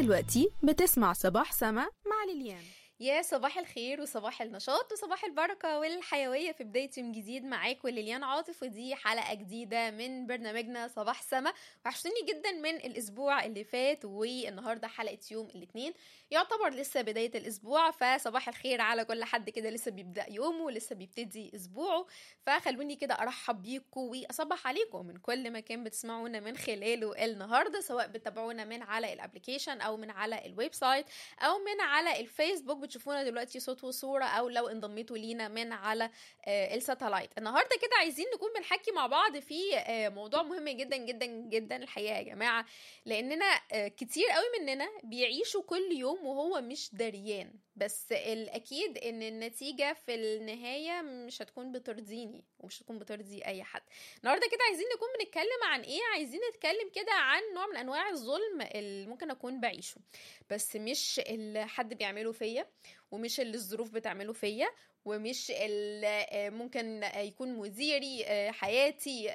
دلوقتي بتسمع صباح سما مع ليليان يا صباح الخير وصباح النشاط وصباح البركة والحيوية في بداية يوم جديد معاكم ليليان عاطف ودي حلقة جديدة من برنامجنا صباح سما وحشتوني جدا من الأسبوع اللي فات والنهاردة حلقة يوم الاثنين يعتبر لسه بداية الأسبوع فصباح الخير على كل حد كده لسه بيبدأ يومه لسه بيبتدي أسبوعه فخلوني كده أرحب بيكم وأصبح عليكم من كل مكان بتسمعونا من خلاله النهاردة سواء بتتابعونا من على الابليكيشن أو من على الويب سايت أو من على الفيسبوك بتشوفونا دلوقتي صوت وصورة أو لو انضميتوا لينا من على آه الساتلايت النهاردة كده عايزين نكون بنحكي مع بعض في آه موضوع مهم جدا جدا جدا الحقيقة يا جماعة لأننا آه كتير قوي مننا بيعيشوا كل يوم وهو مش دريان بس الأكيد إن النتيجة في النهاية مش هتكون بترضيني ومش هتكون بترضي أي حد النهاردة كده عايزين نكون بنتكلم عن إيه عايزين نتكلم كده عن نوع من أنواع الظلم اللي ممكن أكون بعيشه بس مش اللي حد بيعمله فيا ومش اللي الظروف بتعمله فيا ومش اللي ممكن يكون مديري حياتي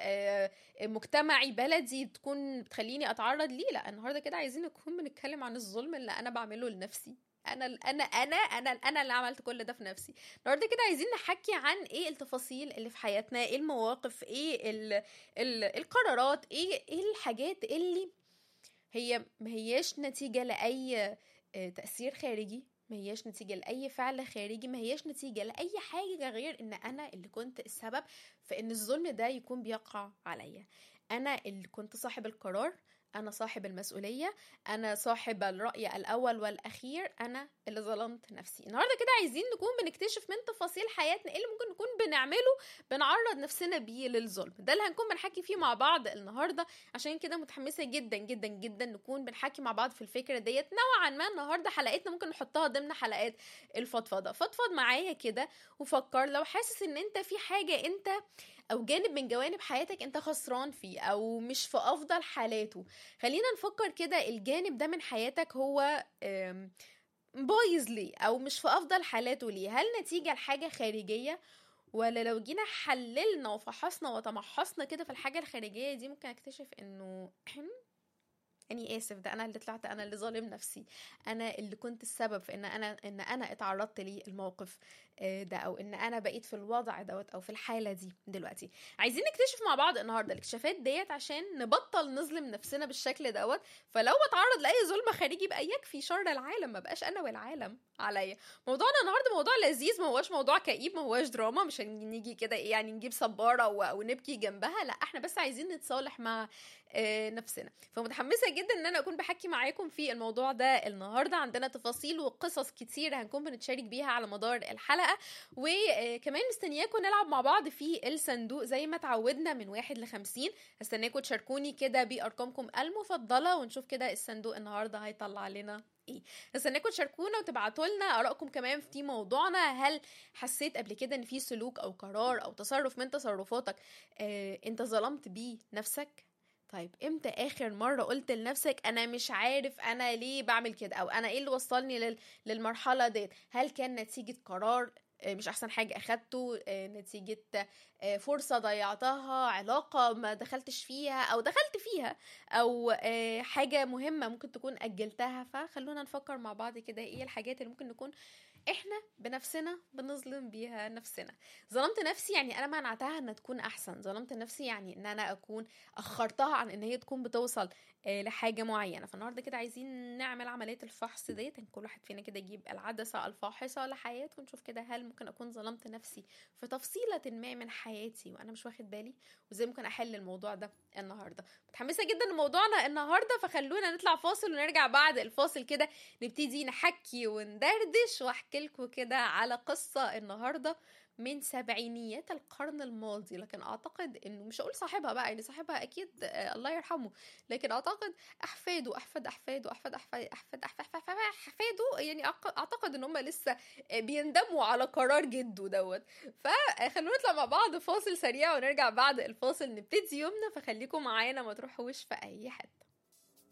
مجتمعي بلدي تكون بتخليني اتعرض ليه لا النهارده كده عايزين نكون بنتكلم عن الظلم اللي انا بعمله لنفسي انا انا انا انا انا اللي عملت كل ده في نفسي النهارده كده عايزين نحكي عن ايه التفاصيل اللي في حياتنا ايه المواقف ايه ال ال القرارات ايه ايه الحاجات اللي هي ما هياش نتيجه لاي تاثير خارجي ما هياش نتيجة لأي فعل خارجي ما هياش نتيجة لأي حاجة غير إن أنا اللي كنت السبب في إن الظلم ده يكون بيقع عليا أنا اللي كنت صاحب القرار أنا صاحب المسؤولية أنا صاحب الرأي الأول والأخير أنا اللي ظلمت نفسي النهاردة كده عايزين نكون بنكتشف من تفاصيل حياتنا إيه اللي ممكن نكون بنعمله بنعرض نفسنا بيه للظلم ده اللي هنكون بنحكي فيه مع بعض النهاردة عشان كده متحمسة جدا جدا جدا نكون بنحكي مع بعض في الفكرة ديت نوعا ما النهاردة حلقتنا ممكن نحطها ضمن حلقات الفضفضة فضفض معايا كده وفكر لو حاسس ان انت في حاجة انت او جانب من جوانب حياتك انت خسران فيه او مش في افضل حالاته خلينا نفكر كده الجانب ده من حياتك هو بايظ ليه او مش في افضل حالاته ليه هل نتيجه لحاجه خارجيه ولا لو جينا حللنا وفحصنا وتمحصنا كده في الحاجه الخارجيه دي ممكن اكتشف انه اني اسف ده انا اللي طلعت انا اللي ظالم نفسي انا اللي كنت السبب في ان انا ان انا اتعرضت للموقف ده او ان انا بقيت في الوضع دوت او في الحاله دي دلوقتي عايزين نكتشف مع بعض النهارده الاكتشافات ديت عشان نبطل نظلم نفسنا بالشكل دوت فلو بتعرض لاي ظلم خارجي بقى يكفي شر العالم ما بقاش انا والعالم عليا موضوعنا النهارده موضوع لذيذ ما هوش موضوع كئيب ما هوش دراما مش نيجي كده يعني نجيب صباره ونبكي جنبها لا احنا بس عايزين نتصالح مع نفسنا فمتحمسه جدا ان انا اكون بحكي معاكم في الموضوع ده النهارده عندنا تفاصيل وقصص كتير هنكون بنتشارك بيها على مدار الحلقه وكمان مستنياكم نلعب مع بعض في الصندوق زي ما اتعودنا من واحد لخمسين هستناكم تشاركوني كده بارقامكم المفضله ونشوف كده الصندوق النهارده هيطلع لنا ايه استناكم تشاركونا وتبعتوا لنا ارائكم كمان في موضوعنا هل حسيت قبل كده ان في سلوك او قرار او تصرف من تصرفاتك آه انت ظلمت بيه نفسك طيب امتى اخر مرة قلت لنفسك انا مش عارف انا ليه بعمل كده او انا ايه اللي وصلني لل... للمرحلة ديت هل كان نتيجة قرار مش احسن حاجة اخدته نتيجة فرصة ضيعتها علاقة ما دخلتش فيها او دخلت فيها او حاجة مهمة ممكن تكون اجلتها فخلونا نفكر مع بعض كده ايه الحاجات اللي ممكن نكون احنا بنفسنا بنظلم بيها نفسنا ظلمت نفسي يعني انا منعتها انها تكون احسن ظلمت نفسي يعني ان انا اكون اخرتها عن ان هي تكون بتوصل لحاجه معينه فالنهارده كده عايزين نعمل عمليه الفحص ديت كل واحد فينا كده يجيب العدسه الفاحصه لحياته ونشوف كده هل ممكن اكون ظلمت نفسي في تفصيله ما من حياتي وانا مش واخد بالي وازاي ممكن احل الموضوع ده النهارده متحمسه جدا لموضوعنا النهارده فخلونا نطلع فاصل ونرجع بعد الفاصل كده نبتدي نحكي وندردش واحكي لكم كده على قصه النهارده من سبعينيات القرن الماضي لكن اعتقد انه مش هقول صاحبها بقى يعني صاحبها اكيد آه الله يرحمه لكن اعتقد احفاده احفاد احفاده احفاد احفاد احفاد احفاد احفاده يعني اعتقد ان هم لسه بيندموا على قرار جده دوت فخلونا نطلع مع بعض فاصل سريع ونرجع بعد الفاصل نبتدي يومنا فخليكم معانا ما تروحوش في اي حته